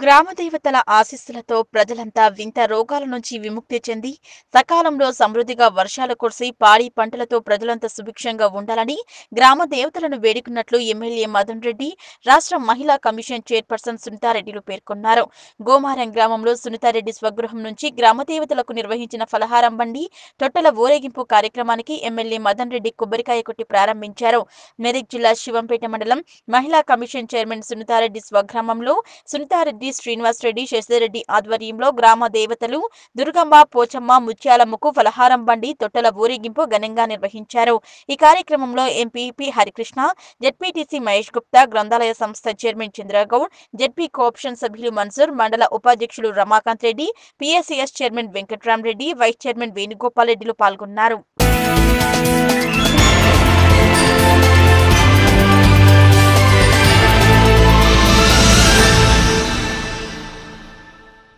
గ్రామ దేవతల ఆశీస్సులతో ప్రజలంతా వింత రోగాల నుంచి విముక్తి చెంది సకాలంలో సమృద్ధిగా వర్షాలు కురిసి పాడి పంటలతో ప్రజలంతా సుభిక్షంగా ఉండాలని గ్రామ దేవతలను వేడుకున్నట్లు ఎమ్మెల్యే మదన్ రెడ్డి రాష్ట్ర మహిళా కమిషన్ చైర్పర్సన్ సునీతారెడ్డిలు పేర్కొన్నారు గోమారం గ్రామంలో సునీతారెడ్డి స్వగృహం నుంచి గ్రామ దేవతలకు నిర్వహించిన ఫలహారం బండి తొట్టెల ఊరేగింపు కార్యక్రమానికి ఎమ్మెల్యే మదన్ రెడ్డి కొబ్బరికాయ కొట్టి ప్రారంభించారు మెదక్ జిల్లా శివంపేట మండలం మహిళా కమిషన్ చైర్మన్ సునీతారెడ్డి స్వగ్రామంలో సునీతారెడ్డి శ్రీనివాస్ రెడ్డి శశిరెడ్డి ఆధ్వర్యంలో గ్రామ దేవతలు దుర్గమ్మ పోచమ్మ ముత్యాలమ్మకు ఫలహారం బండి తొట్టెల ఊరేగింపు ఘనంగా నిర్వహించారు ఈ కార్యక్రమంలో ఎంపీపీ హరికృష్ణ జెడ్పీటీసీ మహేష్ గుప్తా గ్రంథాలయ సంస్థ చైర్మన్ చంద్రగౌడ్ జెడ్పీ కోఆప్షన్ సభ్యులు మన్సూర్ మండల ఉపాధ్యక్షులు Ramakant Reddy PSCS chairman Venkatrama Reddy vice chairman వేణుగోపాల్ రెడ్డిలు పాల్గొన్నారు